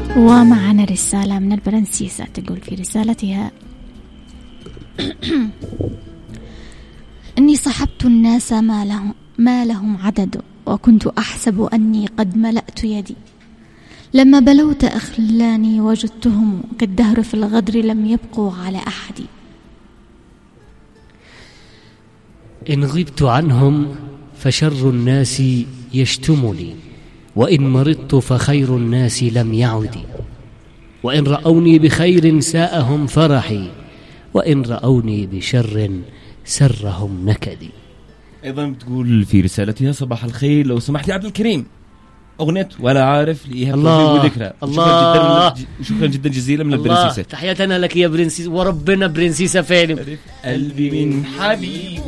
ومعنا رسالة من البرنسيسة تقول في رسالتها إني صحبت الناس ما لهم, ما لهم عدد وكنت أحسب أني قد ملأت يدي لما بلوت أخلاني وجدتهم كالدهر في الغدر لم يبقوا على أحد إن غبت عنهم فشر الناس يشتمني وإن مرضت فخير الناس لم يعد وإن رأوني بخير ساءهم فرحي وإن رأوني بشر سرهم نكدي ايضا بتقول في رسالتها صباح الخير لو سمحت يا عبد الكريم اغنيه ولا عارف لايهاب الله. توفيق وذكرى الله. شكرا جدا شكرا جدا جزيلا من الله البرنسيسه تحياتنا لك يا برنسيس وربنا برنسيسة فعلا قلبي من حبيب